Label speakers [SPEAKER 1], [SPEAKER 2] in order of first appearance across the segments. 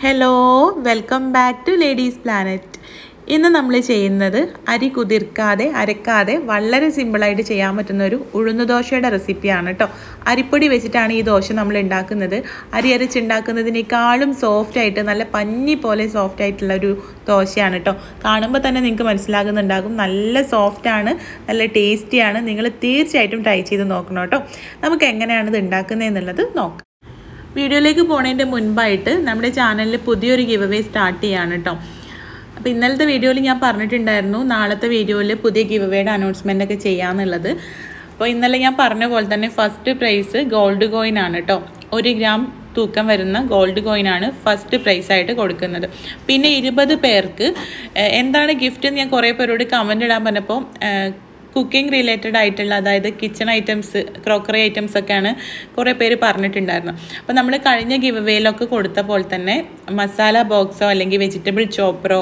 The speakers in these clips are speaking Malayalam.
[SPEAKER 1] hello welcome back to ladies planet ഇന്ന് നമ്മൾ ചെയ്യുന്നത് അരി കുതിർക്കാതെ അരക്കാതെ വളരെ സിമ്പിളായിട്ട് ചെയ്യാൻ പറ്റുന്ന ഒരു ഉഴുന്ന് ദോശയുടെ റെസിപ്പിയാണ് കേട്ടോ അരിപ്പൊടി വെച്ചിട്ടാണ് ഈ ദോശ നമ്മൾ ഉണ്ടാക്കുന്നത് അരി അരച്ചുണ്ടാക്കുന്നതിനേക്കാളും സോഫ്റ്റ് ആയിട്ട് നല്ല പഞ്ഞി പോലെ സോഫ്റ്റ് ആയിട്ടുള്ള ഒരു ദോശയാണ് കേട്ടോ കാണുമ്പോൾ തന്നെ നിങ്ങൾക്ക് മനസ്സിലാകുന്നുണ്ടാകും നല്ല സോഫ്റ്റാണ് നല്ല ടേസ്റ്റിയാണ് നിങ്ങൾ തീർച്ചയായിട്ടും ട്രൈ ചെയ്ത് നോക്കണം കേട്ടോ നമുക്ക് എങ്ങനെയാണ് ഇത് ഉണ്ടാക്കുന്നതെന്നുള്ളത് നോക്കാം വീഡിയോയിലേക്ക് പോണതിൻ്റെ മുൻപായിട്ട് നമ്മുടെ ചാനലിൽ പുതിയൊരു ഗിവ് അവേ സ്റ്റാർട്ട് ചെയ്യാണ് കേട്ടോ അപ്പോൾ ഇന്നലത്തെ വീഡിയോയിൽ ഞാൻ പറഞ്ഞിട്ടുണ്ടായിരുന്നു നാളത്തെ വീഡിയോയിൽ പുതിയ ഗിവ് അവേയുടെ അനൗൺസ്മെൻ്റ് ഒക്കെ ചെയ്യാമെന്നുള്ളത് അപ്പോൾ ഇന്നലെ ഞാൻ പറഞ്ഞ പോലെ തന്നെ ഫസ്റ്റ് പ്രൈസ് ഗോൾഡ് കോയിൻ ആണ് കേട്ടോ ഒരു ഗ്രാം തൂക്കം വരുന്ന ഗോൾഡ് കോയിനാണ് ഫസ്റ്റ് പ്രൈസ് ആയിട്ട് കൊടുക്കുന്നത് പിന്നെ ഇരുപത് പേർക്ക് ഏഹ്, എന്താണ് ഗിഫ്റ്റ് ഞാൻ കുറേ പേരോട് കമൻ്റ് ഇടാൻ പറഞ്ഞപ്പോൾ കുക്കിംഗ് റിലേറ്റഡ് ആയിട്ടുള്ള അതായത് കിച്ചൺ ഐറ്റംസ് ക്രോക്കറി ഐറ്റംസ് ഒക്കെയാണ് കുറേ പേര് പറഞ്ഞിട്ടുണ്ടായിരുന്നു അപ്പോൾ നമ്മൾ കഴിഞ്ഞ ഗിവ് വേയിലൊക്കെ കൊടുത്ത പോലെ തന്നെ മസാല ബോക്സോ അല്ലെങ്കിൽ വെജിറ്റബിൾ ചോപ്പറോ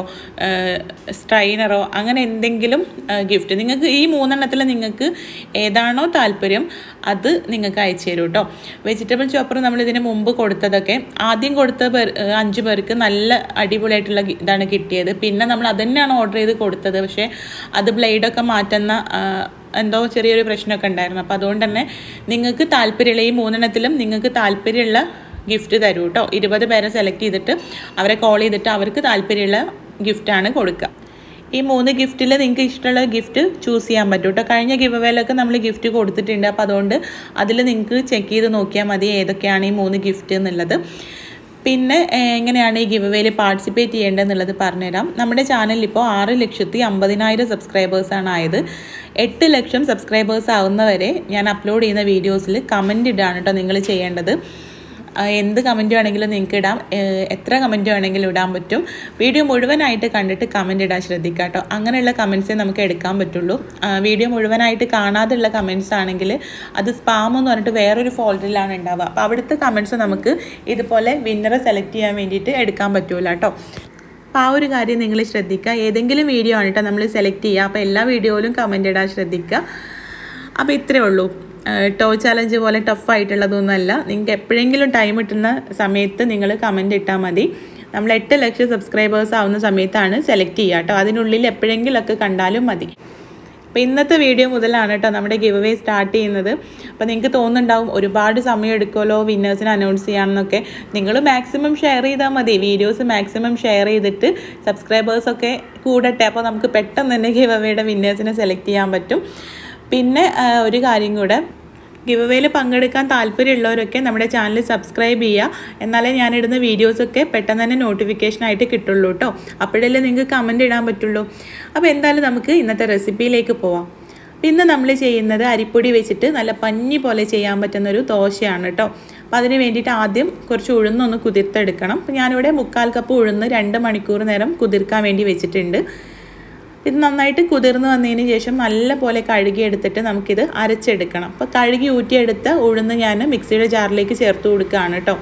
[SPEAKER 1] സ്ട്രൈനറോ അങ്ങനെ എന്തെങ്കിലും ഗിഫ്റ്റ് നിങ്ങൾക്ക് ഈ മൂന്നെണ്ണത്തിൽ നിങ്ങൾക്ക് ഏതാണോ താല്പര്യം അത് നിങ്ങൾക്ക് അയച്ചു തരും കേട്ടോ വെജിറ്റബിൾ ചോപ്പർ നമ്മൾ ഇതിന് മുമ്പ് കൊടുത്തതൊക്കെ ആദ്യം കൊടുത്ത പേർ ഏഹ് അഞ്ച് പേർക്ക് നല്ല അടിപൊളിയായിട്ടുള്ള ഗി- ഇതാണ് കിട്ടിയത് പിന്നെ നമ്മൾ അത് തന്നെയാണ് ഓർഡർ ചെയ്ത് കൊടുത്തത് പക്ഷേ അത് ബ്ലേഡൊക്കെ മാറ്റുന്ന ആ, എന്തോ ചെറിയൊരു പ്രശ്നമൊക്കെ ഉണ്ടായിരുന്നു അപ്പോൾ അതുകൊണ്ട് തന്നെ നിങ്ങൾക്ക് താല്പര്യമുള്ള ഈ മൂന്നെണ്ണത്തിലും നിങ്ങൾക്ക് താല്പര്യമുള്ള ഗിഫ്റ്റ് തരൂ കേട്ടോ ഇരുപത് പേരെ സെലക്ട് ചെയ്തിട്ട് അവരെ കോൾ ചെയ്തിട്ട് അവർക്ക് താല്പര്യമുള്ള ഗിഫ്റ്റാണ് കൊടുക്കുക ഈ മൂന്ന് ഗിഫ്റ്റിൽ നിങ്ങൾക്ക് ഇഷ്ടമുള്ള ഗിഫ്റ്റ് ചൂസ് ചെയ്യാൻ പറ്റും കേട്ടോ കഴിഞ്ഞ ഗിവ് അവേലൊക്കെ നമ്മൾ ഗിഫ്റ്റ് കൊടുത്തിട്ടുണ്ട് അപ്പോൾ അതുകൊണ്ട് അതിൽ നിങ്ങൾക്ക് ചെക്ക് ചെയ്ത് നോക്കിയാൽ മതി ഏതൊക്കെയാണ് ഈ മൂന്ന് ഗിഫ്റ്റ് എന്നുള്ളത് പിന്നെ ഏഹ്, എങ്ങനെയാണ് ഈ ഗിവ് അവേയിൽ പാർട്ടിസിപ്പേറ്റ് ചെയ്യേണ്ടതെന്നുള്ളത് പറഞ്ഞുതരാം നമ്മുടെ ചാനലിൽ ഇപ്പോൾ ആറ് ലക്ഷത്തി അമ്പതിനായിരം സബ്സ്ക്രൈബേഴ്സാണ് ആയത് എട്ട് ലക്ഷം സബ്സ്ക്രൈബേഴ്സ് ആവുന്നവരെ ഞാൻ അപ്ലോഡ് ചെയ്യുന്ന വീഡിയോസിൽ കമൻ്റ് ഇടാണ് കേട്ടോ നിങ്ങൾ ചെയ്യേണ്ടത് ആ, എന്ത് കമൻറ്റ് വേണമെങ്കിലും നിങ്ങൾക്ക് ഇടാം ഏഹ് എത്ര കമൻറ്റ് വേണമെങ്കിലും ഇടാൻ പറ്റും വീഡിയോ മുഴുവനായിട്ട് കണ്ടിട്ട് കമൻറ്റ് ഇടാൻ ശ്രദ്ധിക്കുക കേട്ടോ അങ്ങനെയുള്ള കമൻസേ നമുക്ക് എടുക്കാൻ പറ്റുള്ളൂ ആ, വീഡിയോ മുഴുവനായിട്ട് കാണാതെയുള്ള കമൻസ് ആണെങ്കിൽ അത് സ്പാം എന്ന് പറഞ്ഞിട്ട് വേറൊരു ഫോൾഡറിലാണ് ഉണ്ടാവുക അപ്പോൾ അവിടുത്തെ കമൻസ് നമുക്ക് ഇതുപോലെ വിന്നറെ സെലക്ട് ചെയ്യാൻ വേണ്ടിയിട്ട് എടുക്കാൻ പറ്റൂല കേട്ടോ അപ്പോൾ ആ ഒരു കാര്യം നിങ്ങൾ ശ്രദ്ധിക്കുക ഏതെങ്കിലും വീഡിയോ ആണ് കേട്ടോ നമ്മൾ സെലക്ട് ചെയ്യുക അപ്പോൾ എല്ലാ വീഡിയോയിലും കമൻറ്റ് ഇടാൻ ശ്രദ്ധിക്കുക അപ്പോൾ ഇത്രയേ ഉള്ളൂ ടോ ചലഞ്ച് പോലെ ടഫായിട്ടുള്ളതൊന്നുമല്ല നിങ്ങൾക്ക് എപ്പോഴെങ്കിലും ടൈം കിട്ടുന്ന സമയത്ത് നിങ്ങൾ കമൻറ്റ് ഇട്ടാൽ മതി നമ്മൾ എട്ട് ലക്ഷം സബ്സ്ക്രൈബേഴ്സ് ആവുന്ന സമയത്താണ് സെലക്ട് ചെയ്യുക കേട്ടോ അതിനുള്ളിൽ എപ്പോഴെങ്കിലുമൊക്കെ കണ്ടാലും മതി അപ്പോൾ ഇന്നത്തെ വീഡിയോ മുതലാണ് കേട്ടോ നമ്മുടെ ഗിവ് അവേ സ്റ്റാർട്ട് ചെയ്യുന്നത് അപ്പോൾ നിങ്ങൾക്ക് തോന്നുന്നുണ്ടാവും ഒരുപാട് സമയം എടുക്കുമല്ലോ വിന്നേഴ്സിനെ അനൗൺസ് ചെയ്യാമെന്നൊക്കെ നിങ്ങൾ മാക്സിമം ഷെയർ ചെയ്താൽ മതി വീഡിയോസ് മാക്സിമം ഷെയർ ചെയ്തിട്ട് സബ്സ്ക്രൈബേഴ്സൊക്കെ കൂടട്ടെ അപ്പോൾ നമുക്ക് പെട്ടെന്ന് തന്നെ ഗിവ് അവയുടെ വിന്നേഴ്സിനെ സെലക്ട് ചെയ്യാൻ പറ്റും പിന്നെ ആ, ഒരു കാര്യം കൂടെ ഗിവ് അവേയിൽ പങ്കെടുക്കാൻ താല്പര്യമുള്ളവരൊക്കെ നമ്മുടെ ചാനൽ സബ്സ്ക്രൈബ് ചെയ്യുക എന്നാലേ ഞാനിടുന്ന വീഡിയോസൊക്കെ പെട്ടെന്ന് തന്നെ നോട്ടിഫിക്കേഷനായിട്ട് കിട്ടുള്ളൂ കേട്ടോ അപ്പോഴല്ലേ നിങ്ങൾക്ക് കമൻറ്റ് ഇടാൻ പറ്റുള്ളൂ അപ്പോൾ എന്തായാലും നമുക്ക് ഇന്നത്തെ റെസിപ്പിയിലേക്ക് പോവാം ഇന്ന് നമ്മൾ ചെയ്യുന്നത് അരിപ്പൊടി വെച്ചിട്ട് നല്ല പഞ്ഞി പോലെ ചെയ്യാൻ പറ്റുന്ന ഒരു ദോശയാണ് കേട്ടോ അപ്പോൾ അതിന് വേണ്ടിയിട്ട് ആദ്യം കുറച്ച് ഉഴുന്നൊന്ന് കുതിർത്തെടുക്കണം അപ്പോൾ ഞാനിവിടെ മുക്കാൽ കപ്പ് ഉഴുന്ന് രണ്ട് മണിക്കൂർ നേരം കുതിർക്കാൻ വേണ്ടി വെച്ചിട്ടുണ്ട് ഇത് നന്നായിട്ട് കുതിർന്ന് വന്നതിന് ശേഷം നല്ല പോലെ കഴുകി എടുത്തിട്ട് നമുക്കിത് അരച്ചെടുക്കണം അപ്പോൾ കഴുകി ഊറ്റിയെടുത്ത ഉഴുന്ന് ഞാൻ മിക്സിയുടെ ജാറിലേക്ക് ചേർത്ത് കൊടുക്കുകയാണ് കേട്ടോ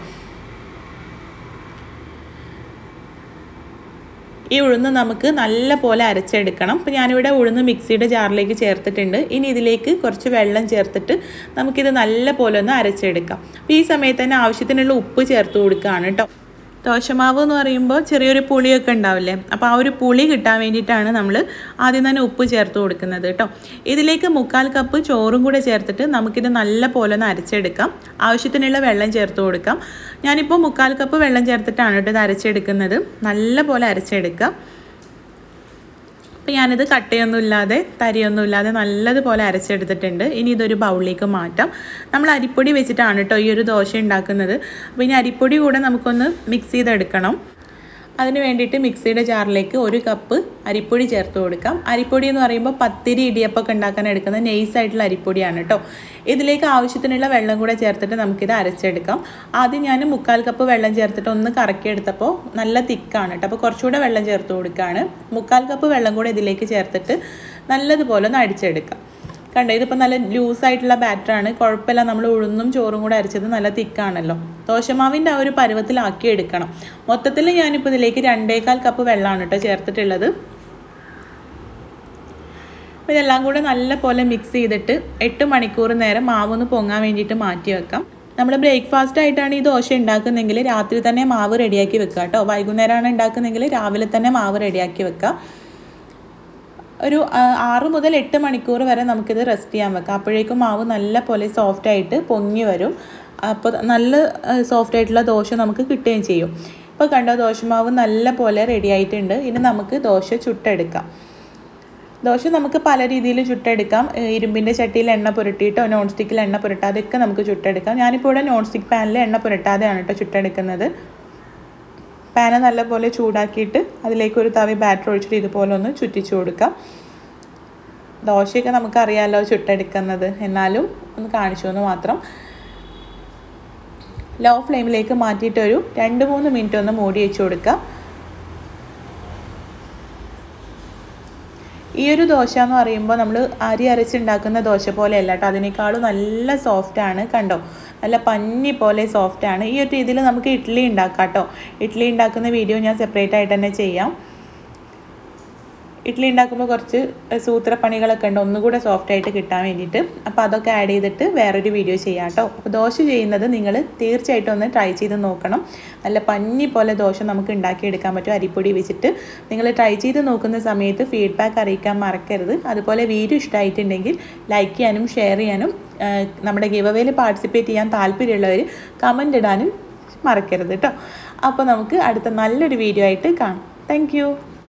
[SPEAKER 1] ഈ ഉഴുന്ന് നമുക്ക് നല്ല പോലെ അരച്ചെടുക്കണം അപ്പോൾ ഞാനിവിടെ ഉഴുന്ന് മിക്സിയുടെ ജാറിലേക്ക് ചേർത്തിട്ടുണ്ട് ഇനി ഇതിലേക്ക് കുറച്ച് വെള്ളം ചേർത്തിട്ട് നമുക്കിത് നല്ല പോലെ ഒന്ന് അരച്ചെടുക്കാം അപ്പോൾ ഈ സമയത്ത് തന്നെ ആവശ്യത്തിനുള്ള ഉപ്പ് ചേർത്ത് കൊടുക്കുകയാണ് കേട്ടോ ദോശമാവ് എന്ന് പറയുമ്പോൾ ചെറിയൊരു പുളിയൊക്കെ ഉണ്ടാവില്ലേ അപ്പോൾ ആ ഒരു പുളി കിട്ടാൻ വേണ്ടിയിട്ടാണ് നമ്മൾ ആദ്യം തന്നെ ഉപ്പ് ചേർത്ത് കൊടുക്കുന്നത് കേട്ടോ ഇതിലേക്ക് മുക്കാൽ കപ്പ് ചോറും കൂടെ ചേർത്തിട്ട് നമുക്കിത് നല്ല പോലെ ഒന്ന് അരച്ചെടുക്കാം ആവശ്യത്തിനുള്ള വെള്ളം ചേർത്ത് കൊടുക്കാം ഞാനിപ്പോൾ മുക്കാൽ കപ്പ് വെള്ളം ചേർത്തിട്ടാണ് കേട്ടോ ഇത് അരച്ചെടുക്കുന്നത് നല്ല പോലെ അരച്ചെടുക്കുക അപ്പോൾ ഞാനിത് കട്ടയൊന്നും ഇല്ലാതെ തരിയൊന്നും ഇല്ലാതെ നല്ലതുപോലെ അരച്ചെടുത്തിട്ടുണ്ട് ഇനി ഇതൊരു ബൗളിലേക്ക് മാറ്റാം നമ്മൾ അരിപ്പൊടി വെച്ചിട്ടാണ് കേട്ടോ ഈ ഒരു ദോശ ഉണ്ടാക്കുന്നത് അപ്പോൾ ഇനി അരിപ്പൊടി കൂടെ നമുക്കൊന്ന് മിക്സ് ചെയ്തെടുക്കണം അതിന് വേണ്ടിയിട്ട് മിക്സിയുടെ ജാറിലേക്ക് ഒരു കപ്പ് അരിപ്പൊടി ചേർത്ത് കൊടുക്കാം അരിപ്പൊടി എന്ന് പറയുമ്പോൾ പത്തിരി ഇടിയപ്പമൊക്കെ ഉണ്ടാക്കാൻ എടുക്കുന്ന നൈസ് ആയിട്ടുള്ള അരിപ്പൊടിയാണ് കേട്ടോ ഇതിലേക്ക് ആവശ്യത്തിനുള്ള വെള്ളം കൂടെ ചേർത്തിട്ട് നമുക്കിത് അരച്ചെടുക്കാം ആദ്യം ഞാൻ മുക്കാൽ കപ്പ് വെള്ളം ചേർത്തിട്ട് ഒന്ന് കറക്കിയെടുത്തപ്പോൾ നല്ല തിക്കാണ് കേട്ടോ അപ്പോൾ കുറച്ചുകൂടെ വെള്ളം ചേർത്ത് കൊടുക്കുകയാണ് മുക്കാൽ കപ്പ് വെള്ളം കൂടെ ഇതിലേക്ക് ചേർത്തിട്ട് നല്ലതുപോലെ ഒന്ന് അടിച്ചെടുക്കാം കണ്ടോ ഇതിപ്പോൾ നല്ല ലൂസായിട്ടുള്ള ബാറ്ററാണ് കുഴപ്പമില്ല നമ്മൾ ഉഴുന്നും ചോറും കൂടെ അരച്ചത് നല്ല തിക്കാണല്ലോ ദോശമാവിൻ്റെ ആ ഒരു പരുവത്തിലാക്കി എടുക്കണം മൊത്തത്തിൽ ഞാനിപ്പോൾ ഇതിലേക്ക് രണ്ടേകാൽ കപ്പ് വെള്ളമാണ് കേട്ടോ ചേർത്തിട്ടുള്ളത് അപ്പോൾ ഇതെല്ലാം കൂടെ നല്ല പോലെ മിക്സ് ചെയ്തിട്ട് എട്ട് മണിക്കൂർ നേരം മാവൊന്ന് പൊങ്ങാൻ വേണ്ടിയിട്ട് മാറ്റി വെക്കാം നമ്മൾ ബ്രേക്ക്ഫാസ്റ്റ് ആയിട്ടാണ് ഈ ദോശ ഉണ്ടാക്കുന്നതെങ്കിൽ രാത്രി തന്നെ മാവ് റെഡിയാക്കി വെക്കുക കേട്ടോ വൈകുന്നേരമാണ് ഉണ്ടാക്കുന്നതെങ്കിൽ രാവിലെ തന്നെ മാവ് റെഡിയാക്കി വെക്കുക ഒരു ആ, ആറ് മുതൽ എട്ട് മണിക്കൂർ വരെ നമുക്കിത് റെസ്റ്റ് ചെയ്യാൻ വെക്കാം അപ്പോഴേക്കും മാവ് നല്ല പോലെ സോഫ്റ്റ് ആയിട്ട് പൊങ്ങി വരും അപ്പോൾ നല്ല സോഫ്റ്റ് ആയിട്ടുള്ള ദോശ നമുക്ക് കിട്ടുകയും ചെയ്യും ഇപ്പോൾ കണ്ടോ ദോശമാവ് നല്ല പോലെ റെഡി ആയിട്ടുണ്ട് ഇനി നമുക്ക് ദോശ ചുട്ടെടുക്കാം ദോശ നമുക്ക് പല രീതിയിൽ ചുട്ടെടുക്കാം ഏ, ഇരുമ്പിൻ്റെ ചട്ടിയിൽ എണ്ണ പുരട്ടിയിട്ടോ നോൺ സ്റ്റിക്കിൽ എണ്ണ പുരട്ടാതെയൊക്കെ നമുക്ക് ചുട്ടെടുക്കാം ഞാനിപ്പോൾ ഇവിടെ നോൺ സ്റ്റിക്ക് പാനിൽ എണ്ണ പുരട്ടാതെയാണ് കേട്ടോ ചുട്ടെടുക്കുന്നത് പാന് നല്ലപോലെ ചൂടാക്കിയിട്ട് അതിലേക്ക് ഒരു തവി ബാറ്റർ ഒഴിച്ചിട്ട് ഇതുപോലെ ഒന്ന് ചുറ്റിച്ചു കൊടുക്കാം ദോശയൊക്കെ നമുക്കറിയാമല്ലോ ചുട്ടെടുക്കുന്നത് എന്നാലും ഒന്ന് കാണിച്ചു എന്ന് മാത്രം ലോ ഫ്ലെയിമിലേക്ക് മാറ്റിയിട്ടൊരു രണ്ട് മൂന്ന് മിനിറ്റ് ഒന്ന് മൂടി വെച്ച് കൊടുക്കുക ഈ ഒരു ദോശ എന്ന് പറയുമ്പോൾ നമ്മൾ അരി അരച്ചുണ്ടാക്കുന്ന ദോശ പോലെയല്ല കേട്ടോ അതിനേക്കാളും നല്ല സോഫ്റ്റാണ് കണ്ടോ നല്ല പഞ്ഞി പോലെ സോഫ്റ്റാണ് ഈ ഒരു രീതിയിൽ നമുക്ക് ഇഡ്ഡലി ഉണ്ടാക്കാം കേട്ടോ ഇഡ്ഡലി ഉണ്ടാക്കുന്ന വീഡിയോ ഞാൻ സെപ്പറേറ്റ് ആയിട്ട് തന്നെ ചെയ്യാം ഇഡ്ഡലി ഉണ്ടാക്കുമ്പോൾ കുറച്ച് സൂത്രപ്പണികളൊക്കെ ഉണ്ട് ഒന്നുകൂടെ സോഫ്റ്റ് ആയിട്ട് കിട്ടാൻ വേണ്ടിയിട്ട് അപ്പോൾ അതൊക്കെ ആഡ് ചെയ്തിട്ട് വേറൊരു വീഡിയോ ചെയ്യാം കേട്ടോ അപ്പോൾ ദോശ ചെയ്യുന്നത് നിങ്ങൾ തീർച്ചയായിട്ടും ഒന്ന് ട്രൈ ചെയ്ത് നോക്കണം നല്ല പഞ്ഞി പോലെ ദോശ നമുക്ക് ഉണ്ടാക്കിയെടുക്കാൻ പറ്റും അരിപ്പൊടി വെച്ചിട്ട് നിങ്ങൾ ട്രൈ ചെയ്ത് നോക്കുന്ന സമയത്ത് ഫീഡ്ബാക്ക് അറിയിക്കാൻ മറക്കരുത് അതുപോലെ വീഡിയോ ഇഷ്ടമായിട്ടുണ്ടെങ്കിൽ ലൈക്ക് ചെയ്യാനും ഷെയർ ചെയ്യാനും ആ, നമ്മുടെ ഗിവ് അവേയിൽ പാർട്ടിസിപ്പേറ്റ് ചെയ്യാൻ താല്പര്യമുള്ളവർ കമൻ്റ് ഇടാനും മറക്കരുത് കേട്ടോ അപ്പോൾ നമുക്ക് അടുത്ത നല്ലൊരു വീഡിയോ ആയിട്ട് കാണാം താങ്ക്